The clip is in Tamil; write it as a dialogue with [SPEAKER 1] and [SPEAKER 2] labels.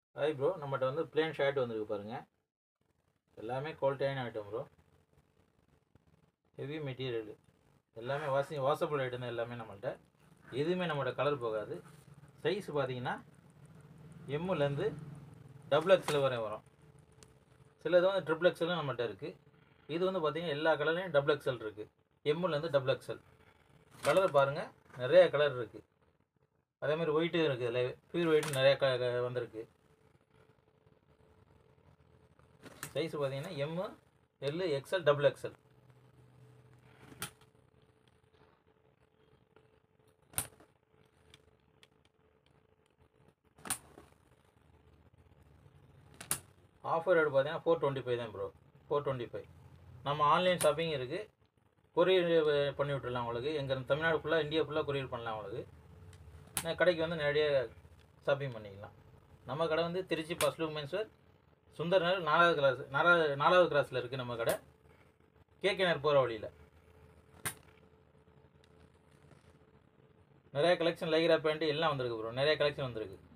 [SPEAKER 1] ஹாய் ப்ரோ நம்மகிட்ட வந்து பிளேன் ஷர்ட் வந்திருக்கு பாருங்க எல்லாமே குவாலிட்டியான ஐட்டம் ப்ரோ ஹெவி மெட்டீரியல் எல்லாமே வாஷிங் வாஷபிள் ஐட்டம் தான் எல்லாமே நம்மள்ட்ட எதுவுமே நம்மளோட கலர் போகாது சைஸ் பார்த்தீங்கன்னா எம்முலேருந்து டபுள் எக்ஸில் வரை வரும் சிலது வந்து ட்ரிபிள் எக்ஸலும் நம்மகிட்ட இருக்குது இது வந்து பார்த்தீங்கன்னா எல்லா கலர்லேயும் டபுள் எக்ஸல் இருக்குது எம்முலேருந்து டபுள் எக்ஸல் கலர் பாருங்கள் நிறைய கலர் இருக்குது அதே மாதிரி ஒயிட்டும் இருக்குது இதில் பியூர் ஒயிட் நிறைய க க- வந்திருக்கு சைஸ் பார்த்தீங்கன்னா M L XL double XL offer rate பார்த்தீங்கன்னா ஃபோர் டுவெண்ட்டி ஃபைவ் தான் ப்ரோ ஃபோர் டுவெண்ட்டி ஃபைவ் நம்ம ஆன்லைன் ஷாப்பிங் இருக்குது கொரியர் பண்ணி விட்டுடலாம் உங்களுக்கு எங்கள் தமிழ்நாடு ஃபுல்லாக இந்தியா ஃபுல்லாக கொரியர் பண்ணலாம் உங்களுக்கு நான் கடைக்கு வந்து நேரடியாக ஷாப்பிங் பண்ணிக்கலாம் நம்ம கடை வந்து திருச்சி பஸ்லூக் மென்ஸ்வேர் சுந்தர் நகர் நாலாவது கிளாஸ் நாலாவது நாலாவது கிளாஸில் இருக்குது நம்ம கடை கேகே நகர் போகிற வழியில் நிறைய கலெக்ஷன் லைக்ரா பேண்ட் எல்லாம் வந்திருக்கு ப்ரோ நிறைய கலெக்ஷன் வந்திருக்கு